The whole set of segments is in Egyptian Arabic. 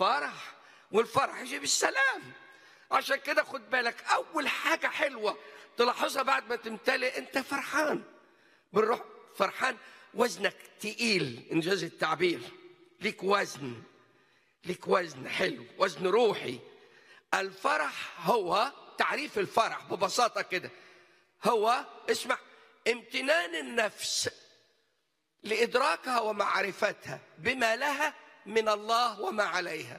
فرح والفرح يجيب السلام عشان كده خد بالك اول حاجه حلوه تلاحظها بعد ما تمتلئ انت فرحان بالروح فرحان وزنك تقيل انجاز التعبير ليك وزن ليك وزن حلو وزن روحي الفرح هو تعريف الفرح ببساطه كده هو اسمع امتنان النفس لادراكها ومعرفتها بما لها من الله وما عليها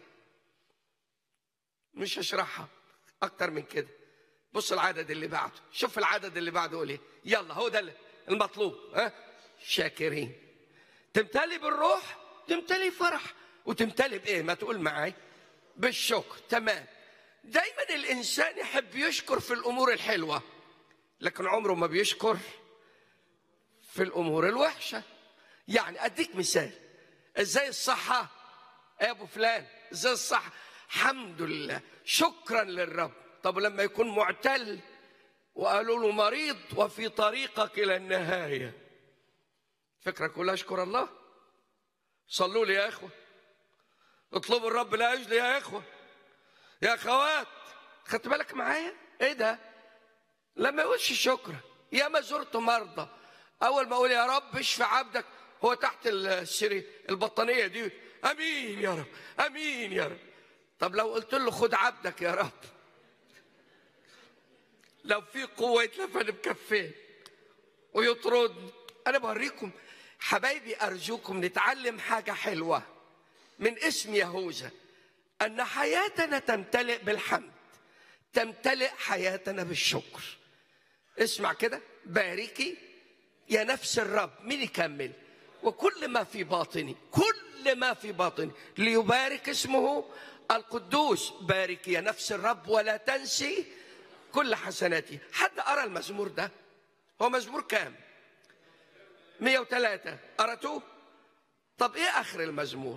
مش هشرحها اكتر من كده بص العدد اللي بعده شوف العدد اللي بعده يقول ايه يلا هو ده المطلوب ها شاكرين تمتلي بالروح تمتلي فرح وتمتلي بايه ما تقول معاي بالشكر تمام دايما الانسان يحب يشكر في الامور الحلوه لكن عمره ما بيشكر في الامور الوحشه يعني اديك مثال ازاي الصحه يا ابو فلان ازاي الصحه الحمد لله شكرا للرب طب لما يكون معتل وقالوا له مريض وفي طريقك الى النهايه فكرة كلها اشكر الله صلوا لي يا اخوه اطلبوا الرب لاجلي يا اخوه يا اخوات خدت بالك معايا ايه ده لما يقولش شكرا يا ما زرت مرضى اول ما اقول يا رب اشفي عبدك هو تحت السري البطانيه دي امين يا رب امين يا رب طب لو قلت له خد عبدك يا رب لو في قوه يتلفن بكفين ويطردني انا بوريكم حبايبي ارجوكم نتعلم حاجه حلوه من اسم يهوذا ان حياتنا تمتلئ بالحمد تمتلئ حياتنا بالشكر اسمع كده باركي يا نفس الرب مين يكمل وكل ما في باطني كل ما في باطني ليبارك اسمه القدوس بارك يا نفس الرب ولا تنسي كل حسناتي حد أرى المزمور ده هو مزمور كام 103 قرأتوه طب ايه اخر المزمور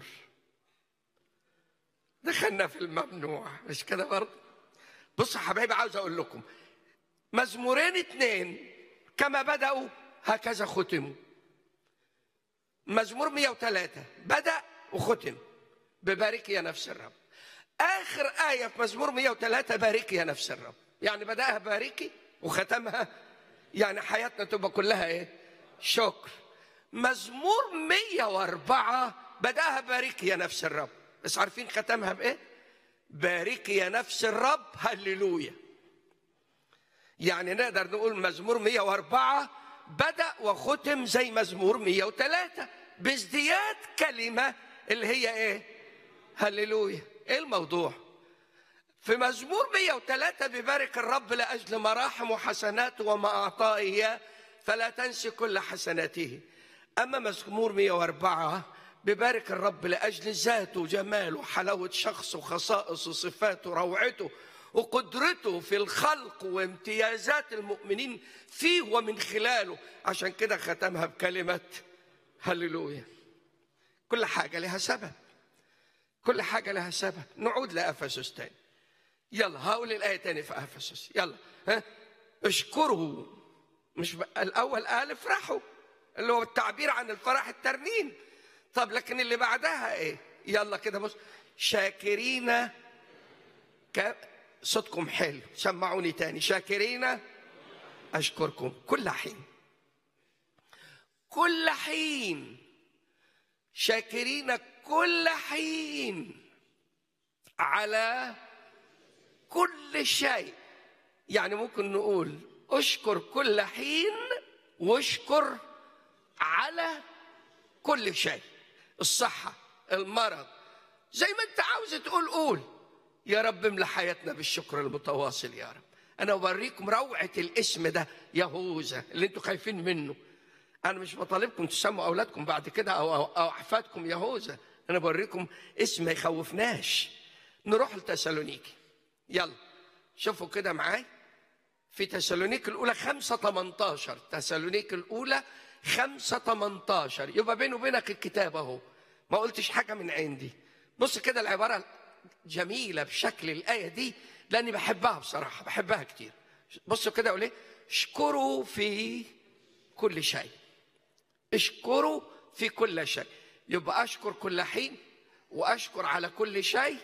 دخلنا في الممنوع مش كده برضه بصوا يا حبايبي عاوز اقول لكم مزمورين اتنين كما بدأوا هكذا ختموا مزمور 103 بدأ وختم ببارك يا نفس الرب آخر آية في مزمور 103 بارك يا نفس الرب يعني بدأها باركي وختمها يعني حياتنا تبقى كلها ايه شكر مزمور 104 بدأها باركي يا نفس الرب بس عارفين ختمها بايه باركي يا نفس الرب هللويا يعني نقدر نقول مزمور 104 بدأ وختم زي مزمور 103 بازدياد كلمة اللي هي ايه هللويا ايه الموضوع في مزمور 103 بيبارك الرب لأجل مراحم وحسناته وما أعطاه إياه فلا تنسي كل حسناته أما مزمور 104 بيبارك الرب لأجل ذاته وجماله وحلاوة شخصه وخصائصه وصفاته وروعته وقدرته في الخلق وامتيازات المؤمنين فيه ومن خلاله عشان كده ختمها بكلمة هللويا كل حاجة لها سبب كل حاجة لها سبب نعود لأفسس تاني يلا هقول الآية تاني في أفسس يلا ها اشكروا مش الأول قال افرحوا اللي هو التعبير عن الفرح الترنيم طب لكن اللي بعدها ايه يلا كده بص شاكرين ك... صوتكم حلو سمعوني تاني شاكرين أشكركم كل حين كل حين شاكرين كل حين على كل شيء يعني ممكن نقول اشكر كل حين واشكر على كل شيء الصحة المرض زي ما انت عاوز تقول قول يا رب املى حياتنا بالشكر المتواصل يا رب انا اوريكم روعة الاسم ده يهوذا اللي انتوا خايفين منه انا مش بطالبكم تسموا اولادكم بعد كده او, أو, أو احفادكم يهوذا انا بوريكم اسم ما يخوفناش نروح لتسالونيكي يلا شوفوا كده معاي في تسالونيك الاولى 5 18 تسالونيك الاولى 5 18 يبقى بيني وبينك الكتاب اهو ما قلتش حاجه من عندي بص كده العباره جميله بشكل الايه دي لاني بحبها بصراحه بحبها كتير بصوا كده اقول ايه اشكروا في كل شيء اشكروا في كل شيء يبقى اشكر كل حين واشكر على كل شيء